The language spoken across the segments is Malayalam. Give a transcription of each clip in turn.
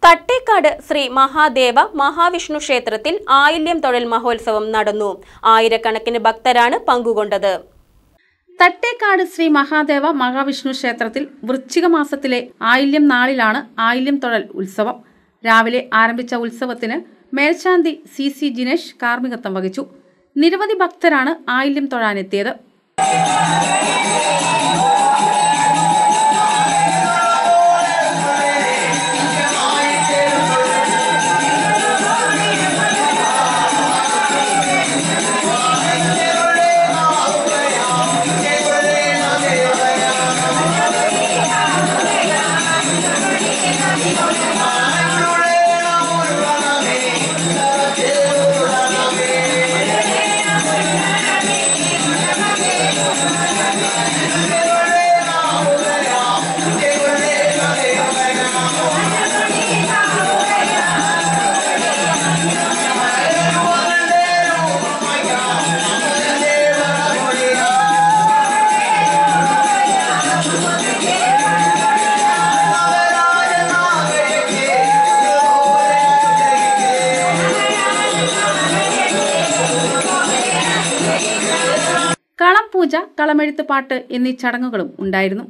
തട്ടേക്കാട് ശ്രീ മഹാദേവ മഹാവിഷ്ണു ക്ഷേത്രത്തിൽ ആയില്യം തൊഴിൽ മഹോത്സവം നടന്നു ആയിരക്കണക്കിന് ഭക്തരാണ് പങ്കുകൊണ്ടത് തട്ടേക്കാട് ശ്രീ മഹാദേവ മഹാവിഷ്ണു ക്ഷേത്രത്തിൽ വൃശ്ചിക മാസത്തിലെ ആയില്യം നാളിലാണ് ആയില്യം തൊഴൽ ഉത്സവം രാവിലെ ആരംഭിച്ച ഉത്സവത്തിന് മേൽശാന്തി സി സി ജിനേഷ് കാർമ്മികത്വം വഹിച്ചു നിരവധി ഭക്തരാണ് ആയില്യം തൊഴാനെത്തിയത് കളം പൂജ കളമെഴുത്ത് പാട്ട് എന്നീ ചടങ്ങുകളും ഉണ്ടായിരുന്നു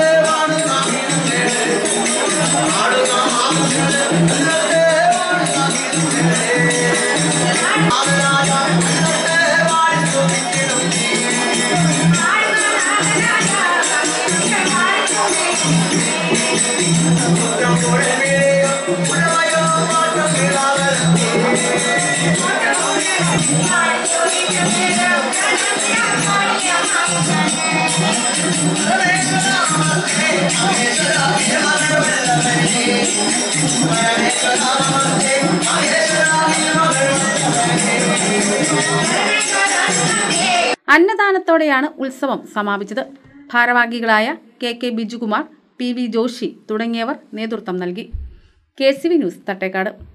അന്നദാനത്തോടെയാണ് ഉത്സവം സമാപിച്ചത് ഭാരവാഹികളായ K K Bijukumar P V Joshi തുടങ്ങിയവർ നേതൃത്വം നൽകി K C V news Thattekad